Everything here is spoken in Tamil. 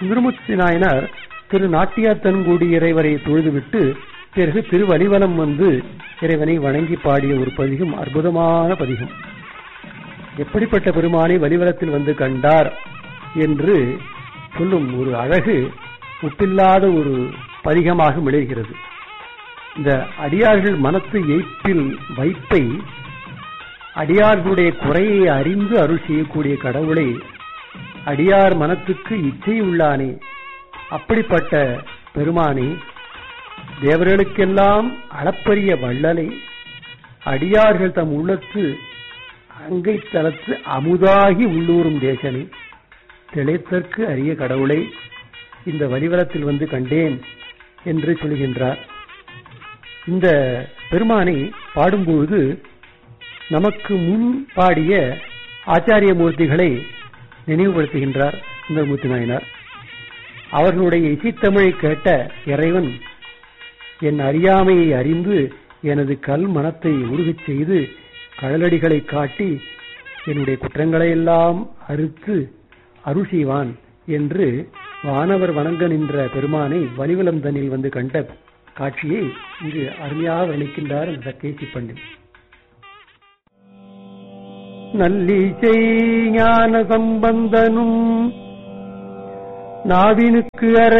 சுந்தரமூர்த்தி நாயனார் திரு நாட்டியாத்தன்குடி இறைவரை தொழுதுவிட்டு பிறகு திருவலிவலம் வந்து இறைவனை வணங்கி பாடிய ஒரு பதிகம் அற்புதமான பதிகம் எப்படிப்பட்ட பெருமானை வலிவலத்தில் வந்து கண்டார் என்று சொல்லும் ஒரு அழகு ஒப்பில்லாத ஒரு பதிகமாக விளைகிறது இந்த அடியார்கள் மனத்து எய்ப்பில் வைப்பை அடியார்களுடைய குறையை அறிந்து அருள் செய்யக்கூடிய கடவுளை அடியார் மனத்துக்கு இச்சை உள்ளானே அப்படிப்பட்ட பெருமானே தேவர்களுக்கெல்லாம் அளப்பரிய வள்ளலை அடியார்கள் தம் உள்ளத்து அங்கை தளத்து அமுதாகி உள்ளூரும் தேசனே திளைத்தற்கு அரிய கடவுளை இந்த வலிவலத்தில் வந்து கண்டேன் என்று சொல்கின்றார் இந்த பெருமானை பாடும்பொழுது நமக்கு முன் பாடிய ஆச்சாரிய மூர்த்திகளை நினைவுபடுத்துகின்றார் சுந்தரமூர்த்தி நாயனார் அவர்களுடைய இசைத்தமிழை கேட்ட இறைவன் என் அறியாமையை அறிந்து எனது கல் மனத்தை உருகச் செய்து கழலடிகளை காட்டி என்னுடைய குற்றங்களை எல்லாம் அறுத்து அருள் செய்வான் என்று வானவர் வணங்க நின்ற பெருமானை வலிவலம் தனில் வந்து கண்ட காட்சியை இங்கு அருமையாக வர்ணிக்கின்றார் அந்த சக்கேசி பண்டிட் நல்லிசை ஞான சம்பந்தனும் நாவினுக்கு அற